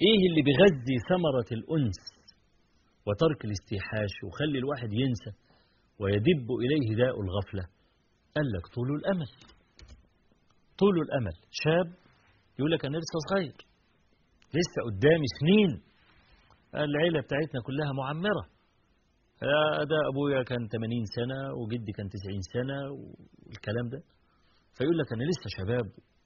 ايه اللي بيغذي ثمرة الأنس وترك الاستيحاش وخلي الواحد ينسى ويدب إليه داء الغفلة قال لك طول الأمل طول الأمل شاب يقول لك أنا لسه صغير لسه قدامي سنين العيلة بتاعتنا كلها معمرة ده أبويا كان 80 سنة وجدي كان 90 سنة والكلام ده فيقول لك أنا لسه شباب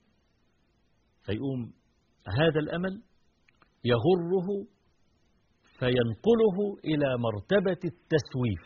فيقوم هذا الأمل يغره فينقله إلى مرتبة التسويف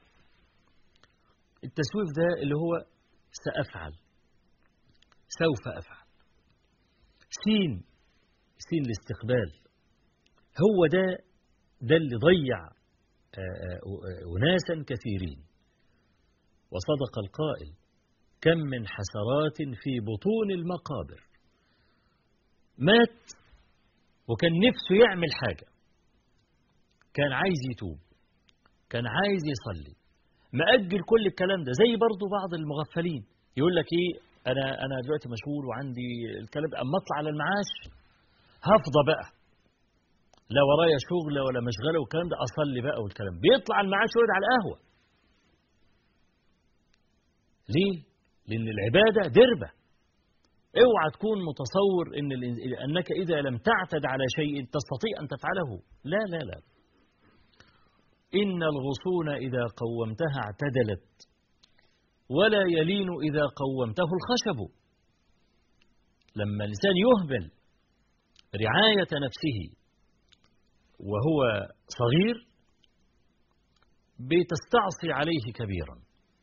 التسويف ده اللي هو سأفعل سوف أفعل سين سين الاستقبال هو ده ده اللي ضيع أناسا كثيرين وصدق القائل كم من حسرات في بطون المقابر مات وكان نفسه يعمل حاجة كان عايز يتوب كان عايز يصلي مأجل كل الكلام ده زي برضو بعض المغفلين يقول لك ايه انا انا دلوقتي مشغول وعندي الكلام اما اطلع على المعاش هفضى بقى لا ورايا شغل ولا مشغله والكلام ده اصلي بقى والكلام بيطلع على المعاش ويقعد على القهوه ليه لان العباده دربه اوعى تكون متصور ان انك اذا لم تعتد على شيء تستطيع ان تفعله لا لا لا ان الغصون اذا قومتها اعتدلت ولا يلين اذا قومته الخشب لما الانسان يهمل رعايه نفسه وهو صغير بتستعصي عليه كبيرا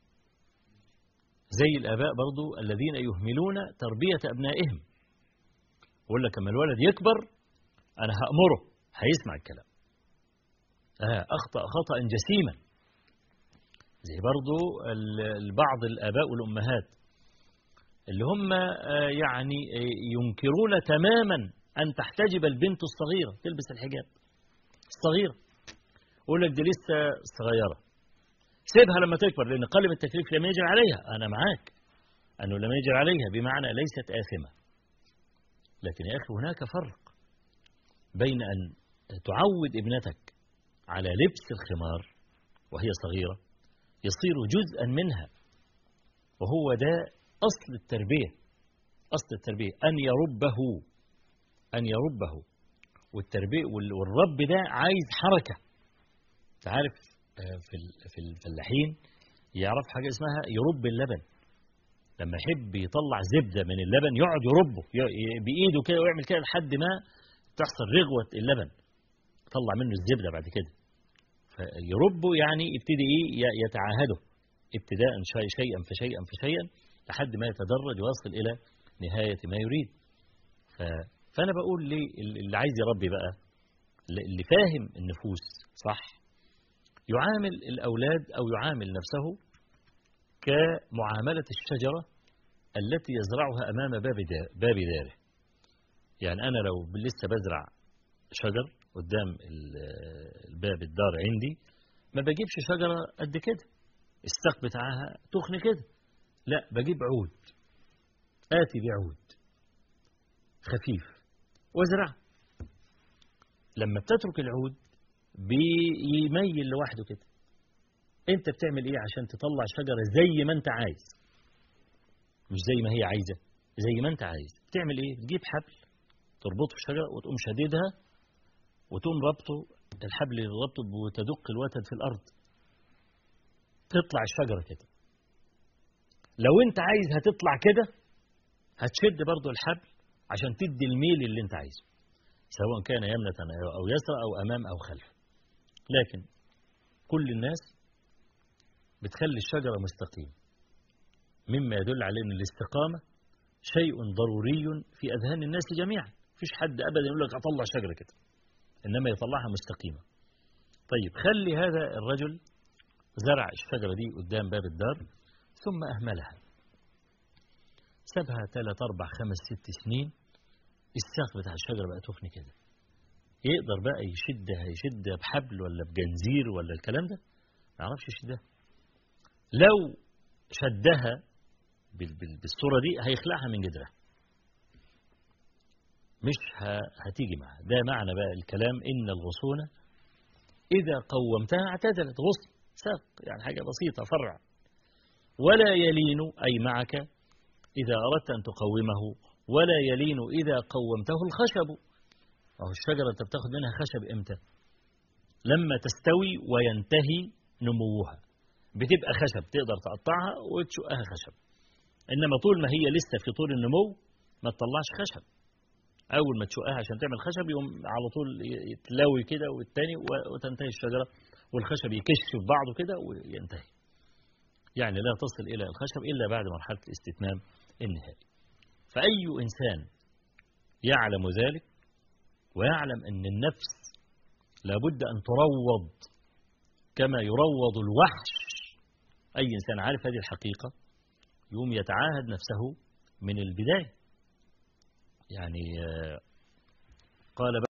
زي الآباء برضو الذين يهملون تربية أبنائهم يقول لك لما الولد يكبر أنا هأمره هيسمع الكلام آه أخطأ خطأ جسيما زي برضو بعض الآباء والأمهات اللي هم يعني ينكرون تماما أن تحتجب البنت الصغيرة تلبس الحجاب الصغيرة يقول لك دي لسه صغيرة سيبها لما تكبر لأن قلم التكليف لم يجر عليها أنا معاك أنه لم يجر عليها بمعنى ليست آثمة لكن يا أخي هناك فرق بين أن تعود ابنتك على لبس الخمار وهي صغيرة يصير جزءا منها وهو ده أصل التربية أصل التربية أن يربه أن يربه والتربية والرب ده عايز حركة تعرف في في الفلاحين يعرف حاجة اسمها يرب اللبن لما يحب يطلع زبدة من اللبن يقعد يربه بإيده كده ويعمل كده لحد ما تحصل رغوة اللبن يطلع منه الزبدة بعد كده فيربه يعني يبتدي إيه يتعاهده ابتداء شيئا فشيئا فشيئا لحد ما يتدرج ويصل إلى نهاية ما يريد فأنا بقول ليه اللي عايز يربي بقى اللي فاهم النفوس صح يعامل الأولاد أو يعامل نفسه كمعاملة الشجرة التي يزرعها أمام باب باب داره يعني أنا لو لسه بزرع شجر قدام الباب الدار عندي ما بجيبش شجرة قد كده الساق بتاعها تخن كده لا بجيب عود آتي بعود خفيف وازرعه لما بتترك العود بيميل لوحده كده انت بتعمل ايه عشان تطلع شجرة زي ما انت عايز مش زي ما هي عايزة زي ما انت عايز بتعمل ايه تجيب حبل تربطه في شجرة وتقوم شديدها وتقوم ربطه الحبل اللي ربطه وتدق الوتد في الارض تطلع الشجرة كده لو انت عايزها تطلع كده هتشد برضو الحبل عشان تدي الميل اللي انت عايزه سواء كان يمنة أو يسرى أو أمام أو خلف لكن كل الناس بتخلي الشجرة مستقيمة مما يدل على أن الاستقامة شيء ضروري في أذهان الناس جميعا فيش حد أبدا يقول لك أطلع شجرة كده إنما يطلعها مستقيمة طيب خلي هذا الرجل زرع الشجرة دي قدام باب الدار ثم أهملها سابها ثلاث أربع خمس ست سنين الساق بتاع الشجرة بقى تخن كده يقدر بقى يشدها يشدها بحبل ولا بجنزير ولا الكلام ده ما يعرفش يشدها لو شدها بالصورة دي هيخلعها من جدرها مش هتيجي معها ده معنى بقى الكلام إن الغصون إذا قومتها اعتدلت غصن ساق يعني حاجة بسيطة فرع ولا يلين أي معك إذا أردت أن تقومه ولا يلين إذا قومته الخشب وهو الشجرة أنت بتاخد منها خشب إمتى لما تستوي وينتهي نموها بتبقى خشب تقدر تقطعها وتشقها خشب إنما طول ما هي لسه في طول النمو ما تطلعش خشب أول ما تشقها عشان تعمل خشب يقوم على طول يتلاوي كده والتاني وتنتهي الشجرة والخشب يكش في بعضه كده وينتهي يعني لا تصل إلى الخشب إلا بعد مرحلة الاستتمام النهائي فأي إنسان يعلم ذلك ويعلم أن النفس لابد أن تروض كما يروض الوحش أي إنسان عارف هذه الحقيقة يوم يتعاهد نفسه من البداية يعني قال